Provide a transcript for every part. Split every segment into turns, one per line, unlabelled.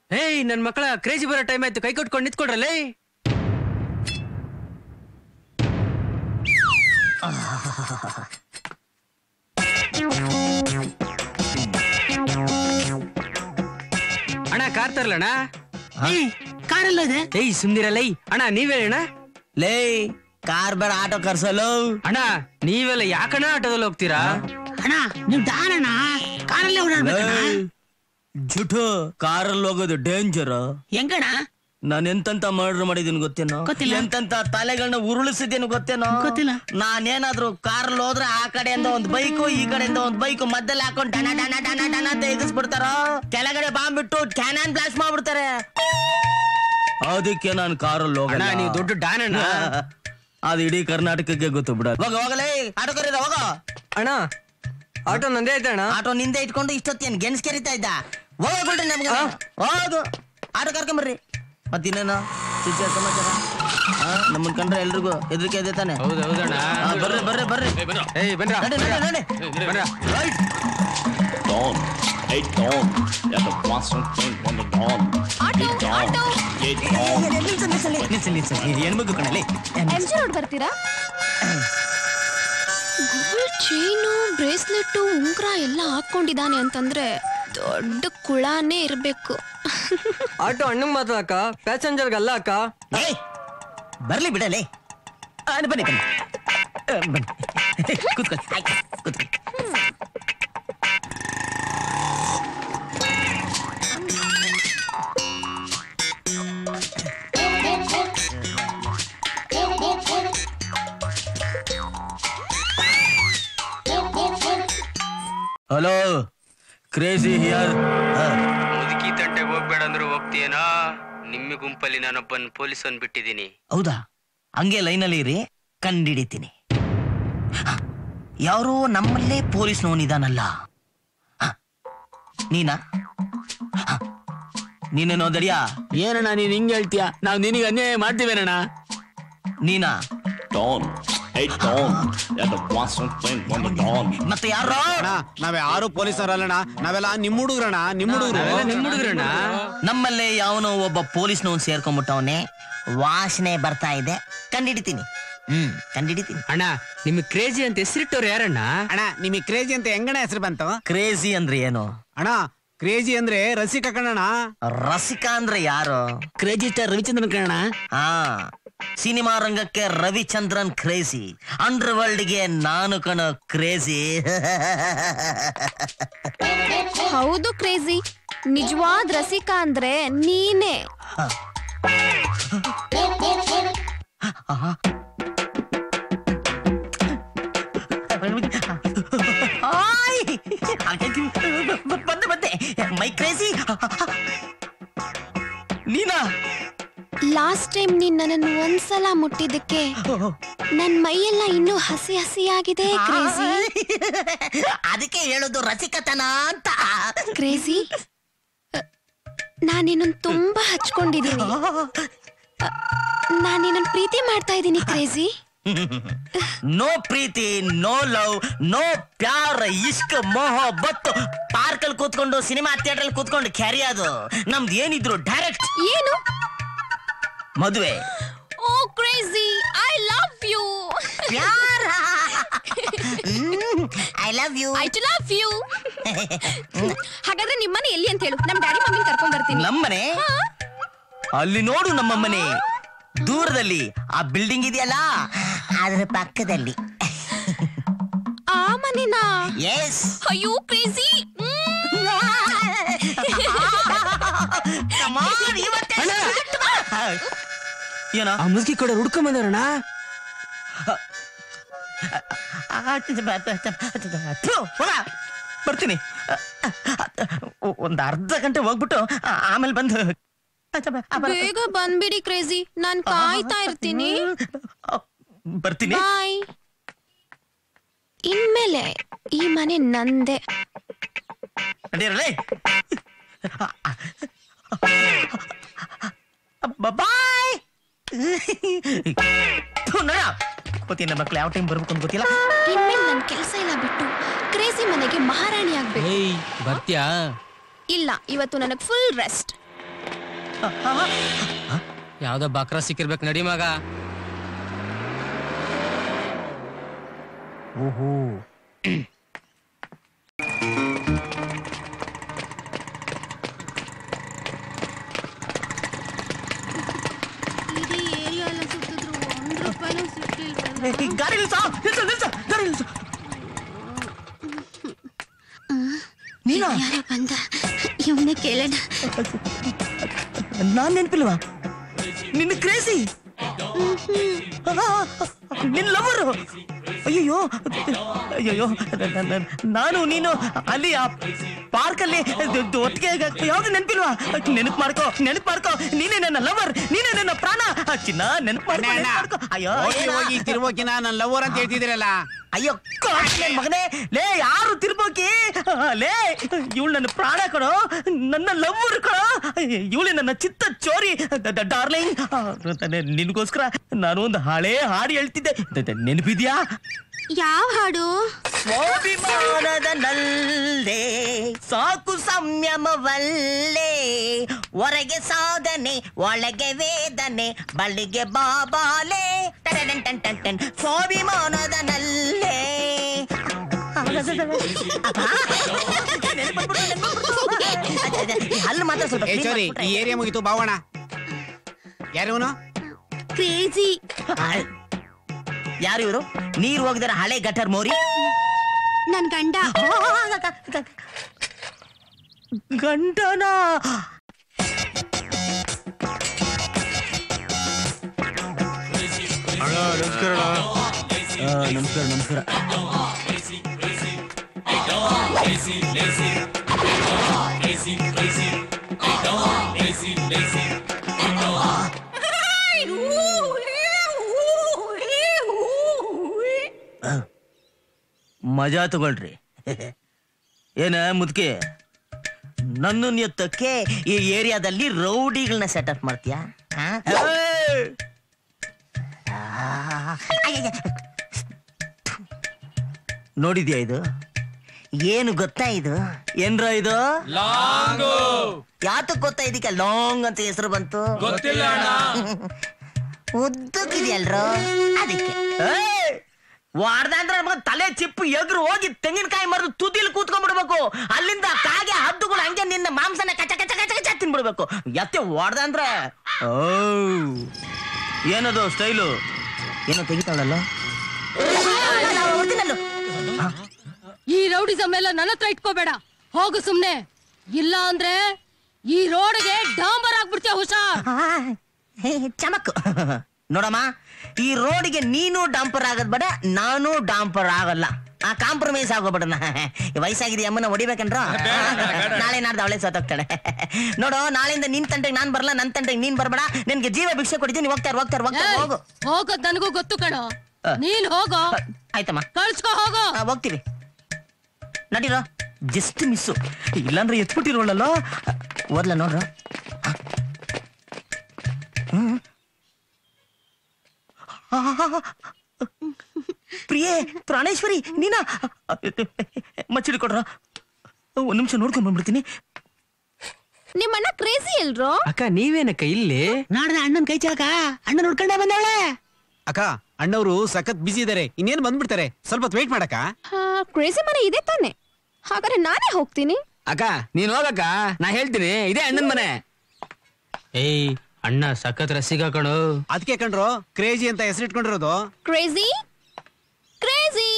ಏಯ್ ನನ್ ಮಕ್ಕಳ ಕ್ರೇಜಿ ಬರೋ ಟೈಮ್ ಆಯ್ತು ಕೈ ಕೊಟ್ಕೊಂಡು ನಿಂತ್ಕೊಡ್ರಲ್ಲೇ ಅಣ್ಣ ಕಾರ್ ತರ್ಲಣ್ಣ
ಕಾರೆಲ್ಲ ಇದೆ
ಏಯ್ ಸುಮ್ನಿರಲ್ಲ ಅಣ್ಣ ನೀವೇ ಅಣ್ಣ
ಲೇ ಕಾರ್ ಬೇಡ ಆಟೋ ಕರ್ಸಲು
ಅಣ್ಣ ನೀವೆಲ್ಲ ಯಾಕಣ್ಣ ಆಟೋದಲ್ಲಿ ಹೋಗ್ತೀರಾ
ಅಣ್ಣ ನೀವ್ ಡಾನಣ್ಣ ಕಾರಲ್ಲೇ ಓಡಾಡ್ಬೇಕಣ್ಣ
ಜುಟು ಕಾರಲ್ಲಿ ಹೋಗೋದು ಡೇಂಜರ್
ಹೆಂಗಣ್ಣ
ನಾನು ಎಂತೆಂತ ಮರ್ಡರ್ ಮಾಡಿದೀನಿ ಗೊತ್ತೇನೋ
ಗೊತ್ತಿಲ್ಲ.
ಎಂತೆಂತ ತಲೆಗಳನ್ನ ಉರುಳಿಸಿದ್ದೇನು ಗೊತ್ತೇನೋ
ಗೊತ್ತಿಲ್ಲ.
ನಾನೇನಾದ್ರೂ ಕಾರಲ್ಲಿ ಹೋದ್ರೆ ಆ ಕಡೆಯಿಂದ ಒಂದ್ ಬೈಕು ಈ ಕಡೆಯಿಂದ ಒಂದ್ ಬೈಕ್ ಮಧ್ಯದಲ್ಲಿ ಹಾಕೊಂಡು ಡನ ಡನ ಡನ ಡನ ಅಂತ ಎಗಸ್ಬಿಡ್ತಾರ ಕೆಳಗಡೆ ಬಾಂಬ್ ಬಿಟ್ಟು ಕ್ಯಾನನ್ ಬ್ಲಾಸ್ಟ್ ಮಾಡ್ಬಿಡ್ತಾರೆ ಅದಕ್ಕೆ ನಾನು ಕಾರಲ್ಲಿ
ಅಣ್ಣ
ಹೋಗಲ್ಲ
ನೀವು ದೊಡ್ಡ ಡಾನ್ ಅಣ್ಣ
ಅದು ಇಡೀ ಕರ್ನಾಟಕಕ್ಕೆ ಗೊತ್ತು ಬಿಡ ಹೋಗ ಹೋಗಲೇ ಆಟೋ ಕರೀದ ಹೋಗ
ಅಣ್ಣ ಆಟೋ ನಂದೇ ಐತೆ ಅಣ್ಣ
ಆಟೋ ನಿಂದೆ ಇಟ್ಕೊಂಡು ಇಷ್ಟೊತ್ತೇನ್ ಗೆನ್ಸ್ ಕೆರಿತಾ ಇದ್ದ ಹೋಗ್ಬಿಡ್ರಿ ನಮ್ಗೆ ಹೋಗು ಆಟೋ ಕರ್ಕೊಂಬರ್ರಿ ಮತ್ತಿನ್ನೇನು ಸುಚಿಯ ಸಮಾಚಾರ ಆ, ನಮ್ಮನ್ ಕಂಡ್ರೆ ಎಲ್ರಿಗೂ ಹೆದರಿಕೆ ಇದೆ ತಾನೆ
ಹೌದು ಹೌದಣ್ಣ
ಆ, ಬರ್ರಿ ಬರ್ರಿ ಬರ್ರಿ
ಏಯ್ ಬನ್ರ
ನಡಿ ನಡಿ ನಡಿ
ಬನ್ರ
right
dawn. Hey dawn. At the Boston thing on the dawn.
Auto auto
Hey dawn.
ನಿಲ್ಸಲಿ ನಿಲ್ಸಲಿ ಹೆಣ್ಮಗು ಕಣಲಿ
ಎಂ ಜಿ ರೋಡ್ ಬರ್ತೀರಾ ಗುರು ಚೈನು ಬ್ರೇಸ್ಲೆಟ್ ಉಂಗ್ರ ಎಲ್ಲ ಹಾಕೊಂಡಿದ್ದಾನೆ ಅಂತಂದ್ರೆ ದೊಡ್ಡ ಕುಳಾನೇ ಇರ್ಬೇಕು
ಆಟೋ ಅಣ್ಣಂಗ್ ಮಾತ್ರ ಅಕ್ಕ ಪ್ಯಾಸೆಂಜರ್ಗೆ ಅಲ್ಲ ಅಕ್ಕ
ಏಯ್ ಬರ್ಲಿ ಬಿಡಲಿ ಆ, ಬನ್ನಿ ಬನ್ನಿ ಆ, ಬನ್ನಿ ಕೂತ್ಕೊಳ್ಳಿ ಆಯ್ತು ಕೂತ್ಕೊಳ್ಳಿ ಹಲೋ ಕ್ರೇಜಿ ಹಿಯರ್
ಮುದುಕಿ ತಂಟೆಗೆ ಹೋಗ್ಬೇಡ ಅಂದ್ರು ಹೋಗ್ತೀಯನಾ ನಿಮ್ಮ ಗುಂಪಲ್ಲಿ ನಾನೊಬ್ಬನ್ ಪೊಲೀಸನ್ ಬಿಟ್ಟಿದ್ದೀನಿ
ಹೌದಾ ಹಂಗೆ ಲೈನಲ್ಲಿ ಇರಿ ಕಂಡಿಡಿತೀನಿ ಹ, ಯಾರೋ ನಮ್ಮಲ್ಲೇ ಪೊಲೀಸ್ನವನಿದಾನಲ್ಲ ಹ, ನೀನಾ ಹ, ನೀನೇನೋ ದಡಿಯಾ
ಏನಣ್ಣ ನೀನ್ ಹಿಂಗ್ ಹೇಳ್ತೀಯ ನಾವ್ ನಿನಗೆ ಅನ್ಯಾಯ ಮಾಡ್ತೀವೇನಣ್ಣ
ನೀನಾ
Dawn. Hey dawn. At the Boston thing on the dawn.
ಮತ್ತೆ ಯಾರೋ
ಅಣ್ಣ ನಾವ್ ಯಾರು ಪೊಲೀಸರಲ್ಲಣ್ಣ ನಾವೆಲ್ಲ ನಿಮ್ ಹುಡುಗ್ರಣ್ಣ ನಿಮ್ ಹುಡುಗ್ರು
ನಿಮ್ ಹುಡುಗ್ರಣ್ಣ
ನಮ್ಮಲ್ಲೇ ಯಾವನೋ ಒಬ್ಬ ಪೊಲೀಸ್ನವನ್ ಸೇರ್ಕೊಂಡ್ಬಿಟ್ಟವನೆ ವಾಸನೆ ಬರ್ತಾ ಇದೆ ಕಂಡಿಡಿತೀನಿ ಹ್ಮ್ ಕಂಡಿಡಿತೀನಿ
ಅಣ್ಣ ನಿಮ್ಗೆ ಕ್ರೇಜಿ ಅಂತ ಹೆಸರಿಟ್ಟವ್ರು ಯಾರಣ್ಣ
ಅಣ್ಣ ನಿಮಗೆ ಕ್ರೇಜಿ ಅಂತ ಹೆಂಗಣ ಹೆಸರು ಬಂತು
ಕ್ರೇಜಿ ಅಂದ್ರೆ ಏನು
ಅಣ್ಣ ಕ್ರೇಜಿ ಅಂದ್ರೆ ರಸಿಕ ಕಣಣ್ಣ
ರಸಿಕ ಅಂದ್ರೆ ಯಾರು
ಕ್ರೇಜಿ ಸ್ಟಾರ್ ರವಿಚಂದ್ರನ್ ಕಣ
ಹಾ ಸಿನಿಮಾ ರಂಗಕ್ಕೆ ರವಿಚಂದ್ರನ್ ಕ್ರೇಜಿ ಅಂಡರ್ ವರ್ಲ್ಡ್ಗೆ ನಾನು ಕಣ ಕ್ರೇಜಿ
ಹೌದು ಕ್ರೇಜಿ ನಿಜವಾದ ರಸಿಕಾ ಅಂದ್ರೆ ನೀನೇ
ಹಾಯ್! ಬಂದೆ ಬಂದೆ ಮೈ ಕ್ರೇಜಿ ನೀನಾ
ಲಾಸ್ಟ್ ಟೈಮ್ ನೀನ್ ನನ್ನನ್ನು ಒಂದ್ಸಲ ಮುಟ್ಟಿದ್ದಕ್ಕೆ ನನ್ ಮೈಯೆಲ್ಲ ಇನ್ನೂ ಹಸಿ ಹಸಿಯಾಗಿದೆ ಕ್ರೇಜಿ
ಅದಕ್ಕೆ ಹೇಳೋದು ರಸಿಕತನ ಅಂತ
ಕ್ರೇಜಿ ನಾನಿನ್ನ ತುಂಬಾ ಹಚ್ಕೊಂಡಿದ್ದೀನಿ ನಾನಿನ್ನ ಪ್ರೀತಿ ಮಾಡ್ತಾ ಇದ್ದೀನಿ ಕ್ರೇಜಿ
ನೋ ಪ್ರೀತಿ ನೋ ಲವ್ ನೋ ಪ್ಯಾರ್ ಇಷ್ಕ್ ಮೊಹಬ್ಬತ್ ಪಾರ್ಕ್ ಅಲ್ಲಿ ಕೂತ್ಕೊಂಡು ಸಿನಿಮಾ ಥಿಯೇಟರ್ ಅಲ್ಲಿ ಕೂತ್ಕೊಂಡು ಕ್ಯಾರಿ ಅದು ನಮ್ದು ಏನಿದ್ರು ಡೈರೆಕ್ಟ್
ಏನು
ಮದುವೆ
oh crazy I love you
ಪ್ಯಾರ I love you
I too love you ಹಾಗಾದ್ರೆ ನಿಮ್ಮನೆ ಎಲ್ಲಿ ಅಂತ ಹೇಳು ನಮ್ ಡ್ಯಾಡಿ ಮಮ್ಮಿನ ಕರ್ಕೊಂಡ್ ಬರ್ತೀನಿ
ನಮ್ಮನೆ ಅಲ್ಲಿ ನೋಡು ನಮ್ಮ ಮನೆ ದೂರದಲ್ಲಿ ಆ ಬಿಲ್ಡಿಂಗ್ ಇದೆಯಲ್ಲ ಅದ್ರ ಪಕ್ಕದಲ್ಲಿ
ಆ ಮನೆನಾ
ಎಸ್
ಅಯ್ಯೋ ಕ್ರೇಜಿ
ಏನೋ
ಆ ಮುದುಕಿ ಕಡೆ ಹುಡ್ಕೊಂಡ್ ಬಂದವ್ರಣ್ಣ
ಥು, ಹೋಗ. ಬರ್ತೀನಿ ಒಂದ್ ಅರ್ಧ ಗಂಟೆ ಹೋಗ್ಬಿಟ್ಟು ಆ- ಆಮೇಲೆ ಬಂದು
ಬೇಗ ಬಂದ್ಬಿಡಿ ಕ್ರೇಜಿ ನಾನ್ ಕಾಯ್ತಾ ಇರ್ತೀನಿ
ಬರ್ತೀನಿ
ಬಾಯ್ ಇನ್ಮೇಲೆ ಈ ಮನೆ ನಂದೆ
ನಡೀರಲೇ ಬಾಯ್ ಗೊತ್ತಿಲ್ಲ ಮಕ್ಳು ಯಾವ ಟೈಮ್ ಬರ್ಬೇಕು ಅಂತ ಗೊತ್ತಿಲ್ಲ
ಇನ್ಮೇಲೆ ನನ್ ಕೆಲ್ಸ ಎಲ್ಲ ಬಿಟ್ಟು ಕ್ರೇಜಿ ಮನೆಗೆ ಮಹಾರಾಣಿ ಆಗ್ಬೇಕು
ಏಯ್ ಬರ್ತ್ಯಾ
ಇಲ್ಲ ಇವತ್ತು ನನಗ್ ಫುಲ್ ರೆಸ್ಟ್
ಯಾವ್ದೋ ಬಕ್ರ ಸಿಕ್ಕಿರ್ಬೇಕು ನಡಿ ಮಗ
ಓಹೋ
ಇಡೀ ಏರಿಯಾ ಎಲ್ಲ ಸುತ್ತಿದ್ರು ಒಂದ್ ರೂಪಾಯಿನೂ ಸಿಕ್ಕಿಲ್ವಲ್ಲ
ಏ, ಈ ಗಾಡಿ ನಿಲ್ಸು ನಿಲ್ಸು ನಿಲ್ಸು ಗಾಡಿ ನಿಲ್ಸು ನೀನಾ
ಯಾರೋ ಬಂದ ಇವನೇ ಕೇಳೋಣ
ನಾನ್ ನೆನ್ಪಿಲ್ವಾ ನಿನ್ನ ಕ್ರೇಜಿ ನಿನ್ ಲವರು ಅಯ್ಯೋ ಅಯ್ಯೋ ನಾನು ನೀನು ಅಲ್ಲಿ ಆ ಪಾರ್ಕ್ ಅಲ್ಲಿ ಒಟ್ಟಿಗೆ ಯಾವ್ದು ನೆನ್ಪಿಲ್ವಾ ನೆನಪು ಮಾಡ್ಕೋ ನೆನಪು ಮಾಡ್ಕೋ ನೀನೇ ನನ್ನ ಲವರ್ ನೀನೇ ನನ್ನ ಪ್ರಾಣ ಚಿನ್ನ ನೆನಪು ಮಾಡ್ಕೋ
ಅಣ್ಣ,
ನೆನಪು
ಅಣ್ಣ.
ಮಾಡ್ಕೋ ಅಯ್ಯೋ
ಹೋಗಿ
ಏನೋ?
ಹೋಗಿ ತಿರುವಕಿನ ನನ್ನ ಲವರ್ ಅಂತ ಹೇಳ್ತಿದ್ದೀರಲ್ಲ
ಅಯ್ಯೋ ಕಾಟ್ ನನ್ ಮಗನೇ ಲೇ ಯಾರು ತಿರ್ಬೋಕಿ ಲೇ ಇವಳು ನನ್ನ ಪ್ರಾಣ ಕಣೋ ನನ್ನ ಲವ್ವರ್ ಕಣೋ ಇವಳು ನನ್ನ ಚಿತ್ತ ಚೋರಿ ಡಾರ್ಲಿಂಗ್ ನಿನ್ಗೋಸ್ಕರ ನಾನು ಒಂದು ಹಳೆ ಹಾಡು ಹೇಳ್ತಿದ್ದೆ ದ- ದ- ನೆನಪಿದ್ಯಾ
ಯಾವ ಹಾಡು
ಸ್ವಾಭಿಮಾನದ ನಲ್ಲೇ ಸಾಕು ಸಂಯಮವಲ್ಲೇ ಹೊರಗೆ ಸಾಧನೆ ಒಳಗೆ ವೇದನೆ ಬಳಿಗೆ ಬಾಬಾಲೆ ಟಡಡನ್ ಟನ್ ಟನ್ ಟನ್. ಸ್ವಾಭಿಮಾನದ ನಲ್ಲೇ ಅಲ್ಲಿ ಮಾತ್ರ ಸ್ವಲ್ಪ
ಏ
clean
ಚೋರಿ
ಮಾಡ್ಬಿಟ್ರೆ.
ಈ ಏರಿಯಾ ಮುಗಿತು ಬಾವಣ ಯಾರಿವನು
ಕ್ರೇಜಿ
ಯಾರು ಇವರು ನೀರು ಹೋಗಿದಾರ ಹಳೆ ಗಟರ್ ಮೋರಿ
ನನ್ ಗಂಡ
ಗಂಟನ ನಮಸ್ಕಾರ ನಮಸ್ಕಾರ ಮಜಾ ತಗೊಳ್ರಿ ಏನ ಮುದ್ಕೆ ನನ್ನನ್ನು ಎತ್ತಕ್ಕೆ ಈ ಏರಿಯಾದಲ್ಲಿ ರೌಡಿಗಳನ್ನ ಸೆಟಪ್ ಮಾಡ್ತೀಯಾ ಆ? ಆ, ಅಯ್ಯಯ್ಯ. ನೋಡಿದ್ಯಾ ಇದು ಏನು ಗೊತ್ತಾ ಇದು ಏನ್ರ ಇದು ಯಾತಕ್ ಗೊತ್ತಾ ಇದಕ್ಕೆ ಲಾಂಗ್ ಅಂತ ಹೆಸರು ಬಂತು
ಗೊತ್ತಿಲ್ಲ
ಉದ್ದಕ್ಕಿದೆಯಲ್ರೋ ಅದಕ್ಕೆ ಏಯ್! ವಾಡ್ದ ಅಂದ್ರೆ ನಮ್ಗೆ ತಲೆ ಚಿಪ್ಪು ಎಗ್ರು ಹೋಗಿ ತೆಂಗಿನಕಾಯಿ ಮರದು ತುದಿಲ್ ಕೂತ್ಕೊಂಡ್ಬಿಡ್ಬೇಕು ಅಲ್ಲಿಂದ ಕಾಗೆ ಹದ್ದುಗಳು ಹಂಗೆ ನಿನ್ನ ಮಾಂಸನ ಕಚ ಕಚ ಕಚ ಕಚ ತಿನ್ಬಿಡ್ಬೇಕು ಎತ್ತೆ ವಾಡ್ದ ಅಂದ್ರೆ ಓ ಏನದು ಸ್ಟೈಲು ಏನೋ ತೆಗಿತಾವಳಲ್ಲ
ಈ ರೌಡಿಸಮ್ ಎಲ್ಲ ನನ್ನ ಹತ್ರ ಇಟ್ಕೋಬೇಡ ಹೋಗು ಸುಮ್ನೆ ಇಲ್ಲ ಅಂದ್ರೆ ಈ ರೋಡ್ಗೆ ಡಾಂಬರ್ ಆಗ್ಬಿಡ್ತೀಯ ಹುಷಾರ್
ಚಮಕ್ ನೋಡಮ್ಮ ಈ ರೋಡಿಗೆ ನೀನು ಡಾಂಪರ್ ಆಗದ್ ಬೇಡ ನಾನು ಡಾಂಪರ್ ಆಗಲ್ಲ ಆ ಕಾಂಪ್ರಮೈಸ್ ಆಗೋಬೇಡ ವಯಸ್ಸಾಗಿದೆ ಅಮ್ಮನ ಹೊಡಿಬೇಕಂದ್ರ ನಾಳೆ ನಾಡ್ದು ಅವಳೆ ಸತ್ತೋಗ್ತಾಳೆ ನೋಡು ನಾಳೆಯಿಂದ ನಿನ್ ತಂಟೆಗೆ ನಾನ್ ಬರಲ್ಲ ನನ್ ತಂಟೆಗೆ ನೀನ್ ಬರ್ಬೇಡ ನಿನ್ಗೆ ಜೀವ ಭಿಕ್ಷೆ ಕೊಡ್ತೀನಿ ಹೋಗ್ತಾರ ಹೋಗ್ತಾರ ಹೋಗ್ತಾರ ಹೋಗು
ಹೋಗೋದ್ ನನಗೂ ಗೊತ್ತು ಕಣೋ ನೀನ್ ಹೋಗೋ
ಆಯ್ತಮ್ಮ
ಕಳ್ಸ್ಕೊ ಹೋಗೋ
ಆ, ಹೋಗ್ತೀವಿ ನಡೀರೋ ಜಸ್ಟ್ ಮಿಸ್ಸು ಇಲ್ಲಾಂದ್ರೆ ಎತ್ಬಿಟ್ಟಿರೋಳಲ್ಲ ಓದ್ಲ ನೋಡ್ರ ಹ್ಮ್. ಪ್ರಿಯೆ ಪ್ರಾಣೇಶ್ವರಿ ನೀನಾ ಮಚ್ಚಿಡಿ ಕೊಡ್ರ ಒಂದ್ ನಿಮಿಷ ನೋಡ್ಕೊಂಡ್ ಬಂದ್ಬಿಡ್ತೀನಿ
ನಿಮ್ಮಣ್ಣ ಕ್ರೇಜಿ ಎಲ್ರೋ
ಅಕ್ಕ ನೀವೇನಕ್ಕ ಇಲ್ಲಿ
ನೋಡ್ದ ಅಣ್ಣನ್ ಕೈ ಚಾಕ ಅಣ್ಣ ನೋಡ್ಕೊಂಡೆ ಬಂದವಳೆ
ಅಕ್ಕ ಅಣ್ಣವರು ಸಖತ್ ಬಿಸಿ ಇದಾರೆ ಇನ್ನೇನ್ ಬಂದ್ಬಿಡ್ತಾರೆ ಸ್ವಲ್ಪ ಹೊತ್ತು ವೇಟ್ ಮಾಡಕ್ಕ
ಕ್ರೇಜಿ ಮನೆ ಇದೆ ತಾನೆ ಹಾಗಾದ್ರೆ ನಾನೇ ಹೋಗ್ತೀನಿ
ಅಕ್ಕ ನೀನ್ ಹೋಗಕ್ಕ ನಾ ಹೇಳ್ತೀನಿ ಇದೇ ಅಣ್ಣನ್ ಮನೆ ಏಯ್ ಅಣ್ಣ ಸಖತ್ ರಸಿಗ ಕಣೋ
ಅದಕ್ಕೆ ಕಂಡ್ರು ಕ್ರೇಜಿ ಅಂತ ಹೆಸರಿಟ್ಕೊಂಡಿರೋದು
ಕ್ರೇಜಿ ಕ್ರೇಜಿ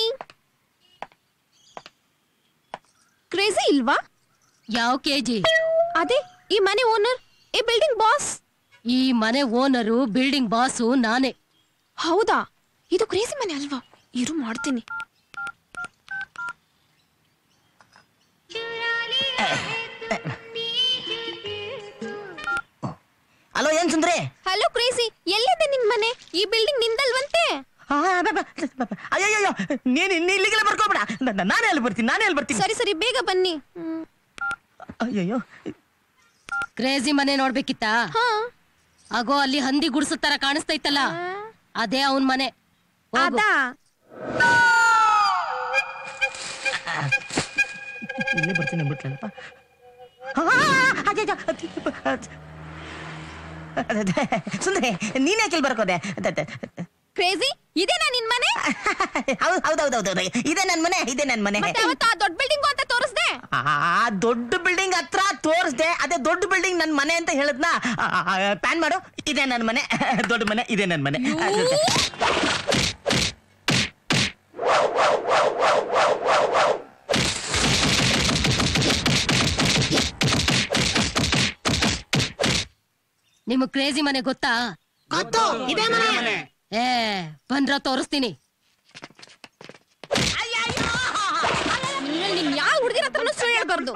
ಕ್ರೇಜಿ ಇಲ್ವಾ
ಯಾವ ಕೆಜಿ
ಅದೇ ಈ ಮನೆ ಓನರ್ ಈ ಬಿಲ್ಡಿಂಗ್ ಬಾಸ್
ಈ ಮನೆ ಓನರು ಬಿಲ್ಡಿಂಗ್ ಬಾಸು ನಾನೇ
ಹೌದಾ ಇದು ಕ್ರೇಜಿ ಮನೆ ಅಲ್ವಾ ಇರು ಮಾಡ್ತೀನಿ
ಹಲೋ ಏನ್ ಸುಂದ್ರಿ
ಹಲೋ ಕ್ರೇಜಿ ಎಲ್ಲಿದೆ ನಿನ್ ಮನೆ ಈ ಬಿಲ್ಡಿಂಗ್ ನಿಂದಲ್ವಂತೆ
ಅಯ್ಯಯ್ಯೋ ನೀನು ನೀ ಇಲ್ಲಿಗೆಲ್ಲ ಬರ್ಕೋಬೇಡ ನ- ನಾನೇ ಅಲ್ಲಿ ಬರ್ತೀನಿ ನಾನೇ ಅಲ್ಲಿ ಬರ್ತೀನಿ
ಸರಿ ಸರಿ ಬೇಗ ಬನ್ನಿ ಹ್ಮ್.
ಅಯ್ಯಯ್ಯೋ
ಕ್ರೇಜಿ ಮನೆ ನೋಡ್ಬೇಕಿತ್ತ
ಹಾ
ಆಗೋ ಅಲ್ಲಿ ಹಂದಿ ಗುಡ್ಸೋ ತರ ಕಾಣಿಸ್ತೈತಲ್ಲ ಅದೇ ಅವನ್ ಮನೆ ಹೋಗು.
ಅದಾ
ಇಲ್ಲೇ ಬರ್ತೀನಿ ಬಿಟ್ಲಪ್ಪ ಸುಂದ್ರಿ ನೀನೇ ಕೆಲ್ ಬರ್ಕೋದೆ
ಕ್ರೇಜಿ ಇದೇನಾ ನಿನ್ ಮನೆ
ಹೌದು ಹೌದೌದೌದು ಇದೆ ನನ್ ಮನೆ ಇದೆ ನನ್ ಮನೆ
ಮತ್ತೆ ಅವತ್ತು ಆ ದೊಡ್ಡ ಬಿಲ್ಡಿಂಗ್ ಅಂತ ತೋರಿಸ್ದೆ
ಆ ದೊಡ್ಡ ಬಿಲ್ಡಿಂಗ್ ಹತ್ರ ತೋರಿಸ್ದೆ ಅದೇ ದೊಡ್ಡ ಬಿಲ್ಡಿಂಗ್ ನನ್ ಮನೆ ಅಂತ ಹೇಳದ್ನ ಪ್ಯಾನ್ ಮಾಡು ಇದೆ ನನ್ ಮನೆ ದೊಡ್ಡ ಮನೆ ಇದೆ ನನ್ ಮನೆ
ನಿಮ್ ಕ್ರೇಜಿ ಮನೆ ಗೊತ್ತಾ
ಗೊತ್ತು ಇದೇ ಮನೆ
ಏ ಬಂದ್ರ ತೋರಿಸ್ತೀನಿ
ನೀನ್ ಯಾವ ಹುಡುಗಿರ ಹತ್ರನೂ ಸುಳ್ಳು ಹೇಳ್ಬಾರ್ದು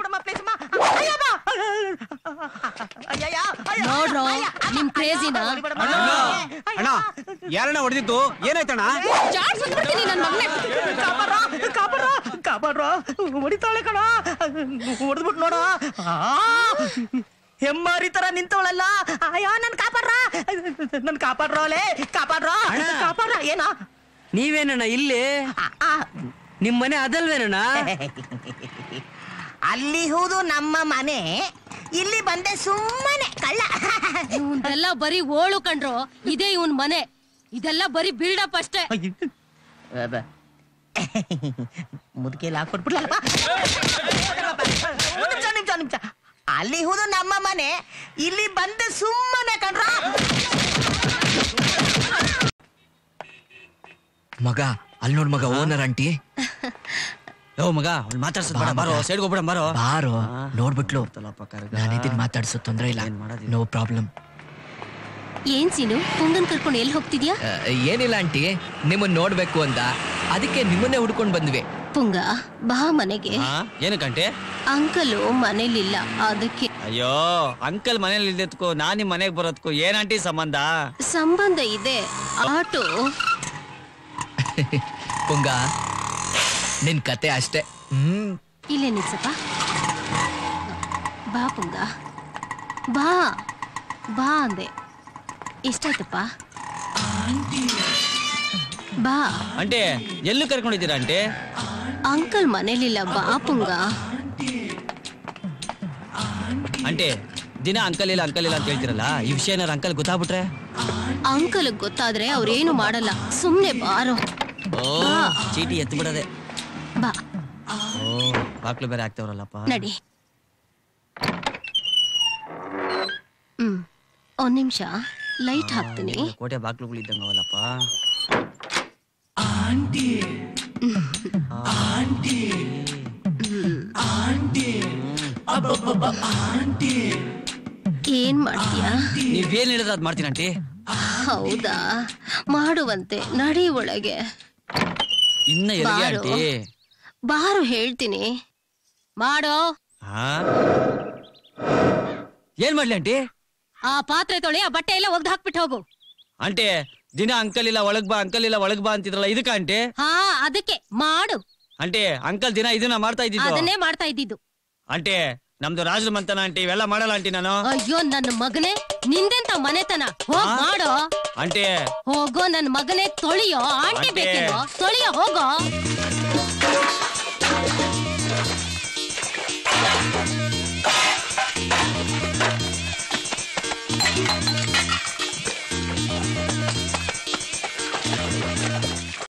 ನೋಡ್ರೋ ನಿಮ್ ಕ್ರೇಜಿನ
ಅಣ್ಣ ಯಾರಣ್ಣ ಹೊಡೆದಿದ್ದು ಏನಾಯ್ತಣ್ಣ
ಜಾಡ್ ಸುತ್ಬಿಡ್ತೀನಿ ನನ್ ಮಗನೇ
ಕಾಪಾಡ್ರ ಹೊಡಿತಾಳೆ ಕಣ ಹೊಡೆದ್ಬಿಟ್ಟು ನೋಡ ಹೆಮ್ಮಾರಿ ತರ ನಿಂತವಳಲ್ಲ ಅಯ್ಯೋ ನನ್ ಕಾಪಾಡ್ರ ನನ್ ಕಾಪಾಡ್ರ ಅಲೆ ಕಾಪಾಡ್ರ ಕಾಪಾಡ್ರ ಏನ
ನೀವೇನಣ್ಣ ಇಲ್ಲಿ ನಿಮ್ ಮನೆ ಅದಲ್ವೇನಣ್ಣ
ಅಲ್ಲಿ ಹೌದು ನಮ್ಮ ಮನೆ ಇಲ್ಲಿ ಬಂದೆ ಸುಮ್ಮನೆ ಕಳ್ಳ
ಇವಂದೆಲ್ಲ ಬರೀ ಓಳು ಕಂಡ್ರು ಇದೇ ಇವನ್ ಮನೆ ಇದೆಲ್ಲ ಬರೀ ಬಿಲ್ಡಪ್ ಅಷ್ಟೇ
ಮುದುಕೆಲ್ಲ ಹಾಕೊಟ್ಬಿಡ್ಲಪ್ಪ ನಿಮಿಷ ನಿಮಿಷ ನಿಮಿಷ ಅಲ್ಲಿ ಹೌದು ನಮ್ಮ ಮನೆ ಇಲ್ಲಿ ಬಂದೆ ಸುಮ್ಮನೆ ಕಣ್ರ
ಮಗ ಅಲ್ಲಿ ನೋಡ್ ಮಗ ಓನರ್ ಆಂಟಿ
ಓ ಮಗ ಅವ್ಳು ಮಾತಾಡ್ಸೋದ್ ಬೇಡ ಬಾರೋ ಸೈಡ್ ಹೋಗ್ಬಿಡ ಬಾರೋ
ಬಾರೋ ನೋಡ್ಬಿಟ್ಲು ನಾನಿದ್ದೀನಿ ಮಾತಾಡ್ಸೋ ತೊಂದ್ರೆ ಇಲ್ಲ ನೋ ಪ್ರಾಬ್ಲಮ್
ಏನ್ ಸೀನು ಪುಂಗನ್ ಕರ್ಕೊಂಡು ಎಲ್ಲಿ ಹೋಗ್ತಿದ್ಯಾ
ಏನಿಲ್ಲ ಆಂಟಿ ನಿಮ್ಮನ್ನ ನೋಡ್ಬೇಕು ಅಂತ ಅದಕ್ಕೆ ನಿಮ್ಮನ್ನೇ ಹುಡ್ಕೊಂಡ್ ಬಂದ್ವಿ
ಪುಂಗ ಬಾ ಮನೆಗೆ
ಏನಕ್ಕಂಟೆ
ಅಂಕಲು ಮನೇಲಿಲ್ಲ ಅದಕ್ಕೆ
ಅಯ್ಯೋ ಅಂಕಲ್ ಮನೇಲಿ ಇಲ್ದೆತ್ಕೋ ನಾನ್ ನಿಮ್ ಮನೆಗ್ ಬರೋದ್ಕೋ ಏನ್ ಆಂಟಿ ಸಂಬಂಧ
ಸಂಬಂಧ ಇದೆ ಆಟೋ
ಪುಂಗ ನಿನ್ ಕತೆ ಅಷ್ಟೇ ಹ್ಮ್
ಇಲ್ಲೇ ನಿಲ್ಸಪ್ಪ ಬಾ ಪುಂಗ ಬಾ ಬಾ ಅಂದೆ ಎಷ್ಟಾಯ್ತಪ್ಪ ಬಾ
ಆಂಟಿ ಎಲ್ಲೂ ಕರ್ಕೊಂಡಿದ್ದೀರಾ ಆಂಟಿ
ಅಂಕಲ್ ಮನೇಲಿಲ್ಲ ಬಾ ಪುಂಗ
ಆಂಟಿ ದಿನ ಅಂಕಲ್ ಇಲ್ಲ ಅಂಕಲ್ ಇಲ್ಲ ಅಂತ ಹೇಳ್ತಿರಲ್ಲ ಈ ವಿಷಯ ಏನಾರ ಅಂಕಲ್ ಗೊತ್ತಾಗ್ಬಿಟ್ರೆ
ಅಂಕಲ್ ಗೊತ್ತಾದ್ರೆ ಅವ್ರೇನು ಮಾಡಲ್ಲ ಸುಮ್ನೆ ಬಾರೋ
ಓ ಚೀಟಿ ಎತ್ತು ಬಿಡದೆ
ಬಾ
ಓ ಬಾಕ್ಲು ಬೇರೆ ಆಗ್ತಾವ್ರಲ್ಲಪ್ಪ
ನಡಿ ಹ್ಮ್ ಒಂದ್ ನಿಮಿಷ ಲೈಟ್ ಹಾಕ್ತೀನಿ
ಕೋಟೆ ಬಾಕ್ಲುಗಳು ಇದ್ದಂಗ ಅವಲ್ಲಪ್ಪ
ಏನ್ ಮಾಡ್ತೀಯಾ
ನೀವೇನ್ ಹೇಳಿದ್ರೆ ಅದ್ ಮಾಡ್ತೀನಿ ಆಂಟಿ
ಹೌದಾ ಮಾಡುವಂತೆ ನಡಿ ಒಳಗೆ
ಇನ್ನ ಎಲ್ಲಿಗೆ
ಬಾರು.
ಆಂಟಿ
ಬಾರು ಹೇಳ್ತೀನಿ ಮಾಡೋ
ಹಾ ಏನ್ ಮಾಡ್ಲಿ ಆಂಟಿ
ಆ ಪಾತ್ರೆ ತೊಳಿ ಆ ಬಟ್ಟೆ ಎಲ್ಲ ಒಗ್ದು ಹಾಕ್ಬಿಟ್ಟು ಹೋಗು
ಆಂಟಿ ದಿನ ಅಂಕಲ್ ಇಲ್ಲ ಒಳಗ್ ಬಾ ಅಂಕಲ್ ಇಲ್ಲ ಒಳಗ್ ಬಾ ಅಂತಿದ್ರಲ್ಲ ಇದಕ್ಕ ಆಂಟಿ
ಹಾ ಅದಕ್ಕೆ ಮಾಡು
ಆಂಟಿ ಅಂಕಲ್ ದಿನ ಇದನ್ನ ಮಾಡ್ತಾ ಇದ್ದಿದ್ದು
ಅದನ್ನೇ ಮಾಡ್ತಾ ಇದ್ದಿದ್ದು
ಆಂಟಿ ನಮ್ದು ರಾಜರ ಮಂತನ ಆಂಟಿ ಇವೆಲ್ಲ ಮಾಡಲ್ಲ ಆಂಟಿ ನಾನು
ಅಯ್ಯೋ ನನ್ನ ಮಗನೇ ನಿಂದೆಂತ ಮನೆತನ ಹೋಗ್
ಆ?
ಮಾಡೋ
ಆಂಟಿ
ಹೋಗೋ ನನ್ ಮಗನೇ ತೊಳಿಯೋ ಆಂಟಿ
ಆಂಟಿ.
ಬೇಕೇನೋ ತೊಳಿಯೋ ಹೋಗೋ